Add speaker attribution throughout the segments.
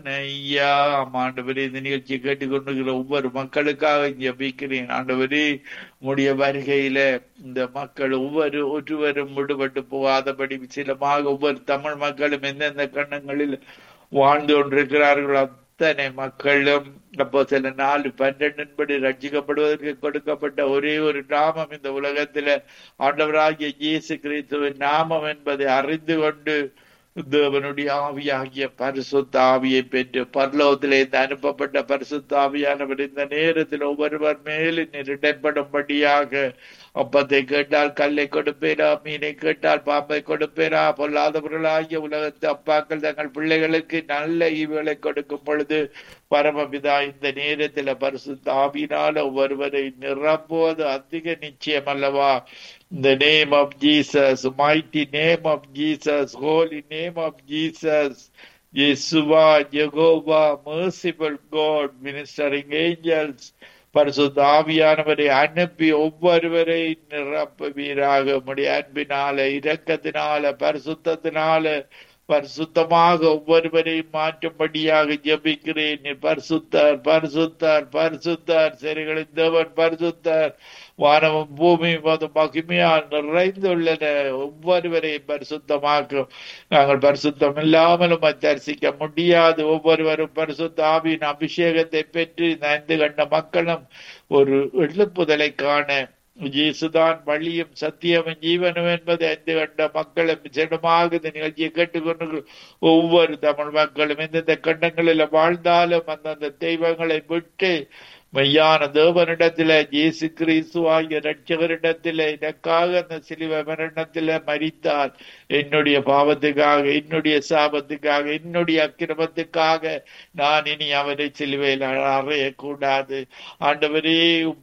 Speaker 1: ஐயா ஆண்டவரே இந்த நிகழ்ச்சியை கேட்டுக்கொண்டிருக்கிற ஒவ்வொரு மக்களுக்காக ஜெபிக்கிறேன் ஆண்டவரே உடைய வருகையில இந்த மக்கள் ஒவ்வொரு ஒருவரும் விடுபட்டு போகாதபடி சிலமாக ஒவ்வொரு தமிழ் மக்களும் எந்தெந்த கண்ணங்களில் வாழ்ந்து கொண்டிருக்கிறார்களோ அத்தனை மக்களும் அப்போ சில நாலு பன்னெண்டின்படி ரட்சிக்கப்படுவதற்கு கொடுக்கப்பட்ட ஒரே ஒரு நாமம் இந்த உலகத்துல ஆண்டவராகிய இயேசு கிறிஸ்துவின் நாமம் என்பதை அறிந்து கொண்டு தேவனுடைய ஆவியாகிய பரிசுத்த ஆவியை பெற்று பரலோகத்திலே இருந்து அனுப்பப்பட்ட பரிசுத்த ஆவியானவர் இந்த நேரத்தில் ஒவ்வொருவர் மேலும் நிரடைப்படும்படியாக அப்பத்தை கேட்டால் கல்லை கொடுப்பேரா மீனை கேட்டால் பாம்பை கொடுப்பேரா பொல்லாதவர்களாகிய உலகத்து அப்பாக்கள் தங்கள் பிள்ளைகளுக்கு நல்ல ஈவுகளை கொடுக்கும் பொழுது பரமபிதா இந்த நேரத்தில் பரிசுத்த ஆவியினால ஒவ்வொருவரை நிரப்புவது அதிக நிச்சயம் அல்லவா the name of Jesus, mighty name of Jesus, holy name of Jesus, Yeshua, Jehovah, merciful God, ministering angels, பரிசுத்த ஆவியானவரை அனுப்பி ஒவ்வொருவரை நிரப்புவீராக உடைய அன்பினால இரக்கத்தினால பரிசுத்தத்தினால பரிசுத்தமாக ஒவ்வொருவரையும் மாற்றும்படியாக ஜபிக்கிறேன் பரிசுத்தர் பரிசுத்தர் பரிசுத்தர் சரிகளின் தேவன் பரிசுத்தர் வானமும் பூமியும் அது மகிமையால் நிறைந்துள்ளன ஒவ்வொருவரையும் பரிசுத்தமாக்கும் நாங்கள் பரிசுத்தம் இல்லாமலும் தரிசிக்க முடியாது ஒவ்வொருவரும் பரிசுத்த ஆவியின் அபிஷேகத்தை பெற்று நைந்து கண்ட மக்களும் ஒரு எழுப்புதலை காண இயேசுதான் வழியும் சத்தியமும் ஜீவனும் என்பதை அறிந்து கண்ட மக்களும் ஜனமாக இந்த நிகழ்ச்சியை கேட்டுக்கொண்டு ஒவ்வொரு தமிழ் மக்களும் எந்தெந்த கண்டங்களில் வாழ்ந்தாலும் அந்தந்த தெய்வங்களை விட்டு மெய்யான தேவனிடத்தில இயேசு கிறிஸ்து ஆகிய ரட்சகரிடத்தில எனக்காக அந்த சிலுவ மரணத்தில மறித்தார் என்னுடைய பாவத்துக்காக என்னுடைய சாபத்துக்காக என்னுடைய அக்கிரமத்துக்காக நான் இனி அவரை சிலுவையில் அறையக்கூடாது ஆண்டவரே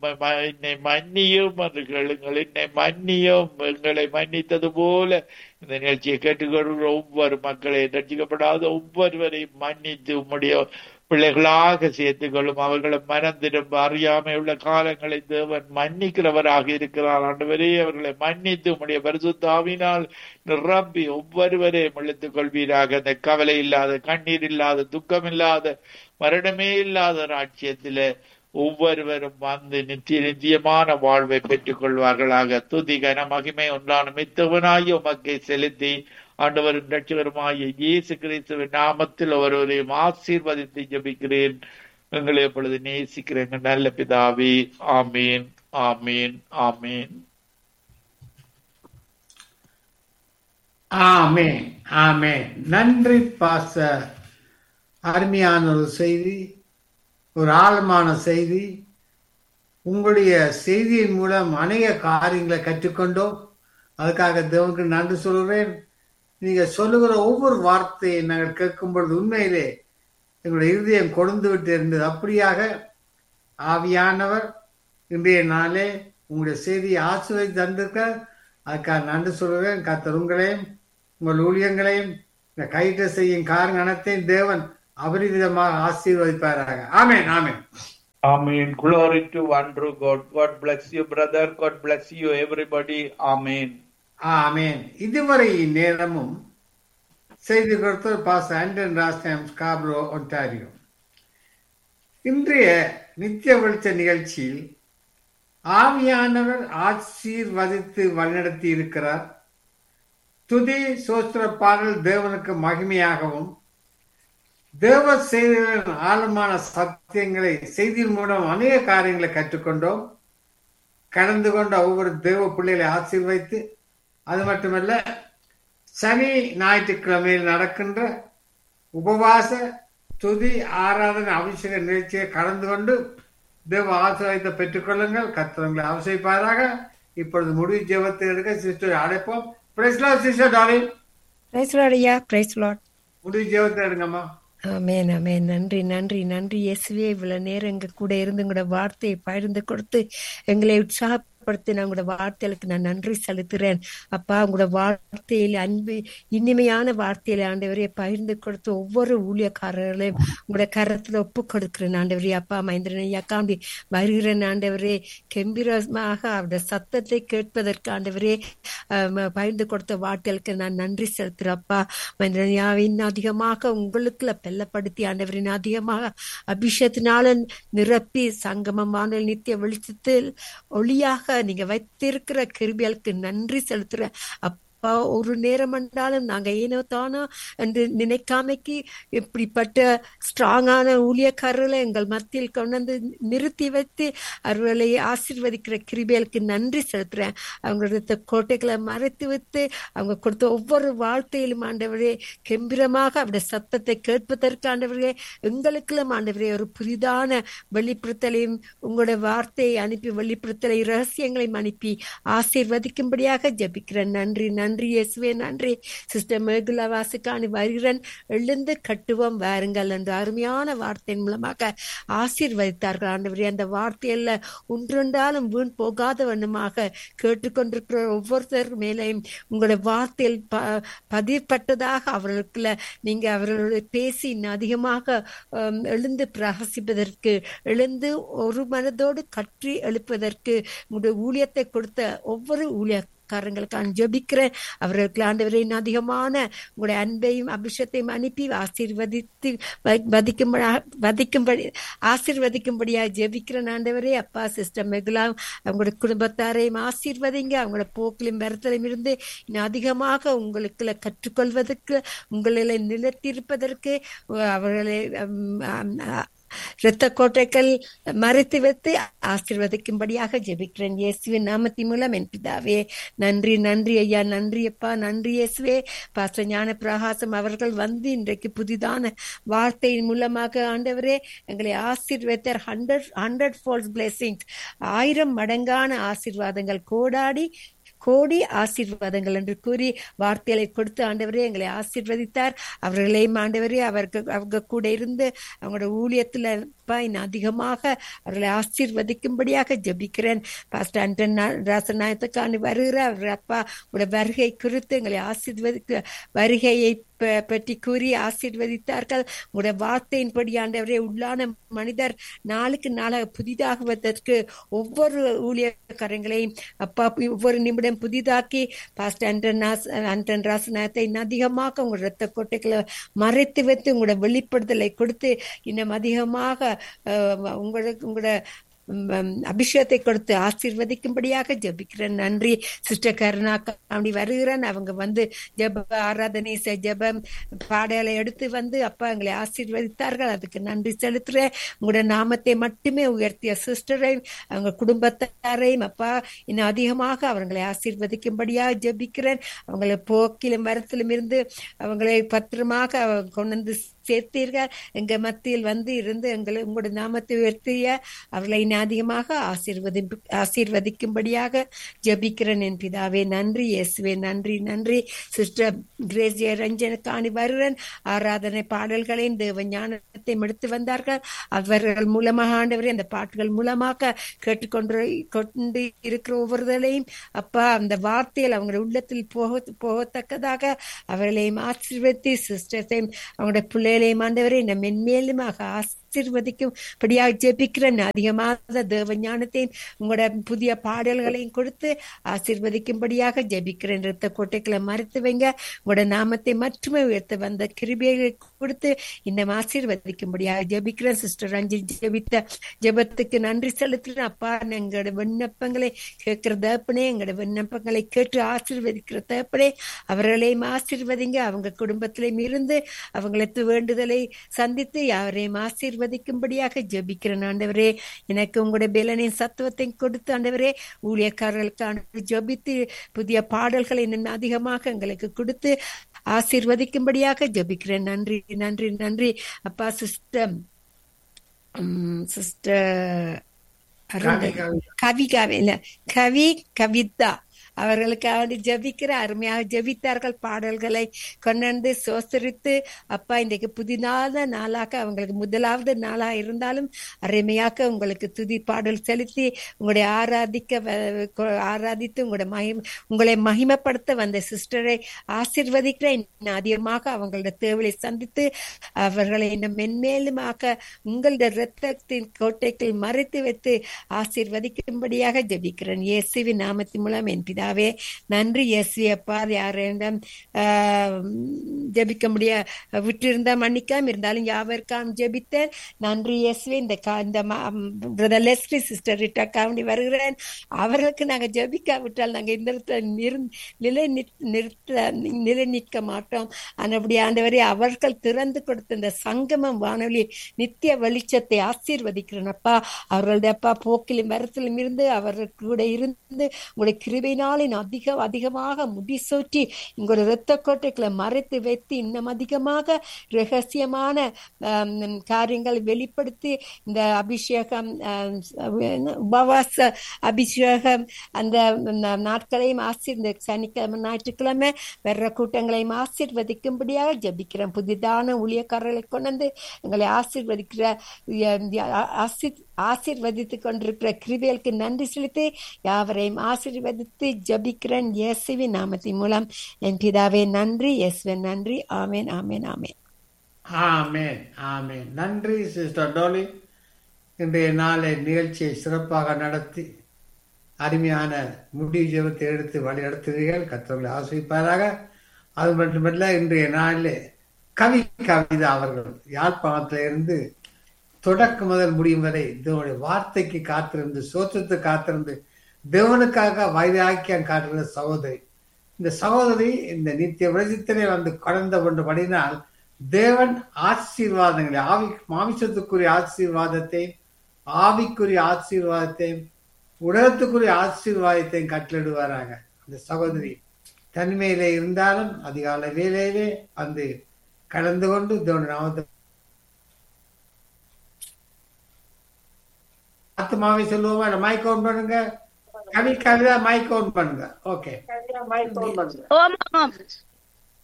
Speaker 1: என்னை மன்னியும் என்று கேளுங்கள் என்னை மன்னியும் எங்களை மன்னித்தது போல இந்த நிகழ்ச்சியை கேட்டுக்கொள்கிற ஒவ்வொரு மக்களை ரட்சிக்கப்படாத ஒவ்வொருவரையும் மன்னித்து உம்முடைய பிள்ளைகளாக சேர்த்துக் கொள்ளும் அவர்களை மனம் திரும்ப அறியாமை உள்ள காலங்களை தேவன் மன்னிக்கிறவராக இருக்கிறார் ஆண்டவரே அவர்களை மன்னித்து உம்முடைய பரிசுத்தாவினால் நிரம்பி ஒவ்வொருவரையும் இழுத்துக் கொள்வீராக அந்த கவலை இல்லாத கண்ணீர் இல்லாத துக்கம் இல்லாத மரணமே இல்லாத ராட்சியத்தில ஒவ்வொருவரும் வந்து நித்திய நித்தியமான வாழ்வை பெற்றுக் கொள்வார்களாக துதிகன மகிமை ஒன்றான மித்தவனாய் உமக்கை செலுத்தி ஆண்டவரின் ரட்சகருமாய இயேசு கிறிஸ்துவின் நாமத்தில் ஒருவரையும் ஆசீர்வதித்து ஜபிக்கிறேன் எங்களை எப்பொழுது நேசிக்கிற எங்கள் நல்ல பிதாவே ஆமீன் ஆமீன் ஆமீன்
Speaker 2: ஆமேன் ஆமேன் நன்றி பாச அருமையான ஒரு செய்தி ஒரு ஆழமான செய்தி உங்களுடைய செய்தியின் மூலம் அநேக காரியங்களை கற்றுக்கொண்டோம் அதுக்காக தேவனுக்கு நன்றி சொல்கிறேன் நீங்க சொல்லுகிற ஒவ்வொரு வார்த்தையை நாங்கள் கேட்கும் பொழுது உண்மையிலே எங்களுடைய இருதயம் கொழுந்து விட்டு இருந்தது அப்படியாக ஆவியானவர் இன்றைய நாளே உங்களுடைய செய்தியை ஆசிர்வதி தந்திருக்க அதுக்காக நன்றி சொல்கிறேன் கத்தர் உங்களையும் உங்கள் ஊழியங்களையும் இந்த கைட்டு செய்யும் காரணத்தையும் தேவன் அபரிவிதமாக ஆசீர்வதிப்பாராக ஆமேன் ஆமேன்
Speaker 1: Amen. Glory to one true God. God bless you, brother. God bless you, everybody. Amen.
Speaker 2: ஆமேன் இதுவரை நேரமும் செய்தி கொடுத்தவர் பாஸ் ஆண்டன் ராஸ்டாம் ஸ்காப்ரோ ஒன்டாரியோ இன்றைய நித்திய வெளிச்ச நிகழ்ச்சியில் ஆவியானவர் ஆசீர்வதித்து வழிநடத்தி இருக்கிறார் துதி சோஸ்திர பாடல் தேவனுக்கு மகிமையாகவும் தேவ செய்திகளின் ஆழமான சத்தியங்களை செய்தியின் மூலம் அநேக காரியங்களை கற்றுக்கொண்டோம் கடந்து கொண்ட ஒவ்வொரு தேவ பிள்ளைகளை ஆசீர்வைத்து அது மட்டுமல்ல சனி ஞாயிற்றுக்கிழமையில் நடக்கின்ற உபவாச துதி ஆராதனை அபிஷேக நிகழ்ச்சியை கலந்து கொண்டு தேவ ஆசிரியத்தை பெற்றுக்கொள்ளுங்கள் கத்திரங்களை அவசியப்பாராக இப்பொழுது முடிவு ஜெபத்தை எடுக்க சிஸ்டர் அழைப்போம் Priscilla sister Dolly
Speaker 3: praise lord ஐயா பிரைஸ் லார்ட்
Speaker 2: முடிவு ஜெபத்தை எடுங்கம்மா
Speaker 3: ஆமேன் ஆமேன் நன்றி நன்றி நன்றி இயேசுவே இவ்வளவு நேரம் எங்க கூட இருந்து உங்களோட வார்த்தையை பகிர்ந்து கொடுத்து எங்களை உற்சாகப்படுத்தி பலப்படுத்தின உங்களோட வார்த்தைகளுக்கு நான் நன்றி செலுத்துறேன் அப்பா உங்களோட வார்த்தையில் அன்பு இனிமையான வார்த்தையில ஆண்டவரே பகிர்ந்து கொடுத்த ஒவ்வொரு ஊழியக்காரர்களையும் உங்களோட கரத்துல ஒப்பு கொடுக்கிறேன் ஆண்டவரே அப்பா மகேந்திரன் ஐயா காண்டி வருகிறேன் ஆண்டவரே கெம்பீரமாக அவருடைய சத்தத்தை கேட்பதற்கு ஆண்டவரே ஆம், பகிர்ந்து கொடுத்த வார்த்தைகளுக்கு நான் நன்றி செலுத்துறேன் அப்பா மகேந்திரன் ஐயாவின் அதிகமாக உங்களுக்குள்ள பெல்லப்படுத்தி ஆண்டவரின் அதிகமாக அபிஷேகத்தினால நிரப்பி சங்கமமான நித்திய வெளிச்சத்தில் ஒளியாக நீங்க வைத்திருக்கிற கிருபியலுக்கு நன்றி செலுத்துறேன் அப்பா ஒரு நேரம் என்றாலும் நாங்க ஏனோ தானோ என்று நினைக்காமைக்கு இப்படிப்பட்ட ஸ்ட்ராங்கான ஊழியக்காரர்களை எங்கள் மத்தியில் கொண்டு வந்து நிறுத்தி வைத்து அவர்களை ஆசீர்வதிக்கிற கிருபியலுக்கு நன்றி செலுத்துறேன் அவங்களோட கோட்டைகளை மறைத்து வைத்து அவங்க கொடுத்த ஒவ்வொரு வார்த்தையிலும் ஆண்டவரே கெம்பீரமாக அவருடைய சத்தத்தை கேட்பதற்கு ஆண்டவரே எங்களுக்கெல்லாம் ஆண்டவரே ஒரு புதிதான வெளிப்படுத்தலையும் உங்களோட வார்த்தையை அனுப்பி வெளிப்படுத்தலை ரகசியங்களையும் அனுப்பி ஆசீர்வதிக்கும்படியாக ஜெபிக்கிறேன் நன்றி நன்றி இயேசுவே நன்றி சிஸ்டர் மேகுலா வாசுக்கானி வருகிறேன் எழுந்து கட்டுவோம் வாருங்கள் என்ற அருமையான வார்த்தையின் மூலமாக ஆசீர்வதித்தார்கள் ஆண்டவரே அந்த வார்த்தையில ஒன்றென்றாலும் வீண் போகாத வண்ணமாக கேட்டுக்கொண்டிருக்கிற ஒவ்வொருத்தர் மேலேயும் உங்களுடைய வார்த்தையில் ப பதிப்பட்டதாக அவர்களுக்குள்ள நீங்க அவர்களோட பேசி இன்னும் அதிகமாக ஆம், எழுந்து பிரகாசிப்பதற்கு எழுந்து ஒரு மனதோடு கற்றி எழுப்பதற்கு உங்களுடைய ஊழியத்தை கொடுத்த ஒவ்வொரு ஊழிய காரங்களுக்கான ஜெபிக்கிறேன் அவர்களுக்கு ஆண்டவரை இன்னும் அதிகமான உங்களுடைய அன்பையும் அபிஷேகத்தையும் அனுப்பி ஆசீர்வதித்து வ- வதிக்கும்படி வதிக்கும்படி ஆசீர்வதிக்கும்படியா ஜெபிக்கிறேன் ஆண்டவரே அப்பா சிஸ்டர் மெகுலா அவங்களோட குடும்பத்தாரையும் ஆசீர்வதிங்க அவங்களோட போக்கிலும் வரத்திலும் இருந்து இன்னும் அதிகமாக உங்களுக்குள்ள கற்றுக்கொள்வதற்கு உங்களை நிலைத்திருப்பதற்கு அவர்களை உம், ஆம், ஆ, இரத்த கோட்டைகள் மறைத்து வைத்து ஆசீர்வதிக்கும்படியாக ஜெபிக்கிறேன் இயேசுவின் நாமத்தின் மூலம் என் பிதாவே நன்றி நன்றி ஐயா நன்றி அப்பா நன்றி இயேசுவே பாஸ்டர் ஞான பிரகாசம் அவர்கள் வந்து இன்றைக்கு புதிதான வார்த்தையின் மூலமாக ஆண்டவரே எங்களை ஆசீர்வதித்தார் ஹண்ட்ரட் ஹண்ட்ரட் ஃபோல்ஸ் பிளெஸிங்ஸ் ஆயிரம் மடங்கான ஆசீர்வாதங்கள் கோடாடி கோடி ஆசீர்வாதங்கள் என்று கூறி வார்த்தைகளை கொடுத்து ஆண்டவரே எங்களை ஆசீர்வதித்தார் அவர்களையும் ஆண்டவரே அவருக்கு அவங்க கூட இருந்து அவங்களோட ஊழியத்துல அப்பா இன்னும் அதிகமாக அவர்களை ஆசீர்வதிக்கும்படியாக ஜெபிக்கிறேன் பாஸ்டர் அண்டன் ராசநாயத்துக்கான வருகிற அவர் அப்பா உடைய வருகை குறித்து எங்களை ஆசீர்வதிக்க வருகையை ப- பற்றி கூறி ஆசீர்வதித்தார்கள் உங்களுடைய வார்த்தையின்படி ஆண்டவரே உள்ளான மனிதர் நாளுக்கு நாளாக புதிதாகுவதற்கு ஒவ்வொரு ஊழியக்காரங்களையும் அப்பா ஒவ்வொரு நிமிடம் புதிதாக்கி பாஸ்டர் அண்டன் ராஸ் அண்டன் ராசநாயத்தை இன்னும் அதிகமாக உங்கள் ரத்த கோட்டைகளை மறைத்து வைத்து உங்களோட வெளிப்படுத்தலை கொடுத்து இன்னும் அதிகமாக அஹ், உங்களுக்கு உங்களோட உம், அபிஷேகத்தை கொடுத்து ஆசீர்வதிக்கும்படியாக ஜெபிக்கிறேன் நன்றி சிஸ்டர் கருணா அப்படி வருகிறேன் அவங்க வந்து ஜெப ஆராதனை செ- ஜெபம் பாடலை எடுத்து வந்து அப்பா எங்களை ஆசீர்வதித்தார்கள் அதுக்கு நன்றி செலுத்துறேன் உங்களோட நாமத்தை மட்டுமே உயர்த்திய சிஸ்டரையும் அவங்க குடும்பத்தாரையும் அப்பா இன்னும் அதிகமாக அவர்களை ஆசீர்வதிக்கும்படியாக ஜெபிக்கிறேன் அவங்களை போக்கிலும் வரத்திலும் இருந்து அவங்களை பத்திரமாக அவங்க கொண்டு வந்து சேர்த்தீர்கள் எங்க மத்தியில் வந்து இருந்து எங்களை உங்களுடைய நாமத்தை உயர்த்திய அவர்களை இன்னும் அதிகமாக ஆசீர்வதி ஆசீர்வதிக்கும்படியாக ஜெபிக்கிறேன் என் பிதாவே நன்றி இயேசுவே நன்றி நன்றி சிஸ்டர் கிரேஸ் ஜெய ரஞ்சனுக்காணி வருகிறேன் ஆராதனை பாடல்களையும் தேவ ஞானத்தையும் எடுத்து வந்தார்கள் அவர்கள் மூலமாக ஆண்டவரே அந்த பாட்டுகள் மூலமாக கேட்டுக்கொண்டு கொண்டு இருக்கிற ஒவ்வொருதலையும் அப்பா அந்த வார்த்தையில் அவங்க உள்ளத்தில் போக போகத்தக்கதாக அவர்களையும் ஆசீர்வதித்து சிஸ்டர்ஸையும் அவங்களுடைய பிள்ளைகளையும் ஆண்டவரை இன்னும் மென்மேலுமாக ஆசீர்வதிக்கும் படியாக ஜெபிக்கிறேன் அதிகமாக தேவ ஞானத்தையும் உங்களோட புதிய பாடல்களையும் கொடுத்து ஆசீர்வதிக்கும்படியாக ஜெபிக்கிறேன் இரத்த கோட்டைகளை மறைத்து வைங்க உங்களோட நாமத்தை மட்டுமே உயர்த்த வந்த கிருபியை கொடுத்து இன்னும் ஆசீர்வதிக்கும்படியாக ஜெபிக்கிறேன் சிஸ்டர் ரஞ்சி ஜெபித்த ஜெபத்துக்கு நன்றி செலுத்துறேன் அப்பா எங்களோட விண்ணப்பங்களை கேட்கிற தகப்பனே எங்களோட விண்ணப்பங்களை கேட்டு ஆசீர்வதிக்கிற தகப்பனே அவர்களையும் ஆசீர்வதிங்க அவங்க குடும்பத்திலையும் இருந்து அவங்களுக்கு வேண்டுதலை சந்தித்து யாரையும் ஆசீர்வதிக்கும்படியாக ஜெபிக்கிறேன் ஆண்டவரே எனக்கு உங்களுடைய பலனையும் சத்துவத்தையும் கொடுத்து ஆண்டவரே ஊழியக்காரர்களுக்கு ஜெபித்து புதிய பாடல்களை இன்னும் அதிகமாக எங்களுக்கு கொடுத்து ஆசீர்வதிக்கும்படியாக ஜெபிக்கிறேன் நன்றி நன்றி நன்றி அப்பா சிஸ்டம் சிஸ்டர்
Speaker 2: கவி, கவி.
Speaker 3: கவி கவி இல்ல கவி கவிதா அவர்களுக்காக ஜெபிக்கிற அருமையாக ஜெபித்தார்கள் பாடல்களை கொண்டு சோசரித்து அப்பா இன்றைக்கு புதிதான நாளாக அவங்களுக்கு முதலாவது நாளா இருந்தாலும் அருமையாக உங்களுக்கு துதி பாடல் செலுத்தி உங்களுடைய ஆராதிக்க வ- கொ- ஆராதித்து உங்களுடைய மகிம் உங்களை மகிமைப்படுத்த வந்த சிஸ்டரை ஆசிர்வதிக்கிற இன்னும் அதிகமாக அவங்களோட தேவையை சந்தித்து அவர்களை இன்னும் மென்மேலுமாக உங்களுடைய இரத்தத்தின் கோட்டைக்குள் மறைத்து வைத்து ஆசீர்வதிக்கும்படியாக ஜெபிக்கிறேன் இயேசுவின் நாமத்தின் மூலம் என் பிதாவே நன்றி இயேசு அப்பா யாரிடம் ஜெபிக்க முடிய விட்டிருந்தா மன்னிக்காம இருந்தாலும் யாவருக்காம் ஜெபித்தேன் நன்றி இயேசுவே இந்த கா- இந்த பிரதர் லெஸ்லி சிஸ்டர் ரிட்டாக்காண்டி வருகிறேன் அவர்களுக்கு நாங்க ஜெபிக்காவிட்டால் நாங்க இந்த இடத்துல நிறு- நிலை நிற்- நிறுத்த நிலை நிற்க மாட்டோம் ஆனபடி ஆண்டவரே அவர்கள் திறந்து கொடுத்த இந்த சங்கமம் வானொலி நித்திய வெளிச்சத்தை ஆசீர்வதிக்கிறேன் அப்பா அவர்களுடைய அப்பா போக்கிலும் வரத்திலும் இருந்து அவர்கள் கூட இருந்து உங்களுடைய கிருபையினாலின் அதிக அதிகமாக முடிசூட்டி உங்களுடைய இரத்த கோட்டைகளை மறைத்து வைத்து இன்னும் அதிகமாக ரகசியமான ஆம், காரியங்களை வெளிப்படுத்தி இந்த அபிஷேகம் ஆம், உபவாச அபிஷேகம் அந்த நா- நாட்களையும் ஆசீர் இந்த சனிக்கிழமை ஞாயிற்றுக்கிழமை வர்ற கூட்டங்களையும் ஆசீர்வதிக்கும்படியாக ஜெபிக்கிறேன் புதிதான ஊழியக்காரர்களை கொண்டு வந்து எங்களை ஆசீர்வதிக்கிற அஹ், ஆசீர் ஆசீர்வதித்து கொண்டிருக்கிற கிருபைகளுக்கு நன்றி செலுத்தி யாவரையும் ஆசீர்வதித்து ஜபிக்கிறேன் இயேசுவின் நாமத்தின் மூலம் என் பிதாவே நன்றி இயேசுவின் நன்றி ஆமேன் ஆமேன் ஆமேன்
Speaker 2: ஆமென் ஆமென் நன்றி சிஸ்டர் டோலி இன்றைய நாளை நிகழ்ச்சியை சிறப்பாக நடத்தி அருமையான முடிவு ஜெபத்தை எடுத்து வழி நடத்துகிறீர்கள் கத்தவர்களை ஆசிரிப்பாராக அது மட்டுமல்ல இன்றைய நாளிலே கவி கவிதா அவர்கள் யாழ்ப்பாணத்தில இருந்து தொடக்க முதல் முடியும் வரை தேவனுடைய வார்த்தைக்கு காத்திருந்து சோற்றத்து காத்திருந்து தேவனுக்காக வைராக்கியம் காட்டுகிற சகோதரி இந்த சகோதரி இந்த நித்திய விரஜத்திலே வந்து கடந்த கொண்டு படினால் தேவன் ஆசீர்வாதங்களை ஆவி மாமிசத்துக்குரிய ஆசீர்வாதத்தையும் ஆவிக்குரிய ஆசீர்வாதத்தையும் உலகத்துக்குரிய ஆசீர்வாதத்தையும் கட்டளிடுவாராங்க அந்த சகோதரி தனிமையிலே இருந்தாலும் அதிகாலை வேலையிலே வந்து கலந்து கொண்டு தேவனுடைய நாமத்தை ஆத்மாவை சொல்லுவோமா இல்ல மைக் ஆன் பண்ணுங்க கவி கவிதா மைக் ஆன் பண்ணுங்க ஓகே
Speaker 4: ஓம் ஆம்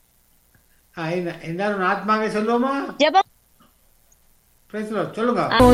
Speaker 2: எல்லாரும் ஆத்மாவை சொல்லுவோமா
Speaker 4: ஜெபம்
Speaker 2: பேசலாம் சொல்லுங்க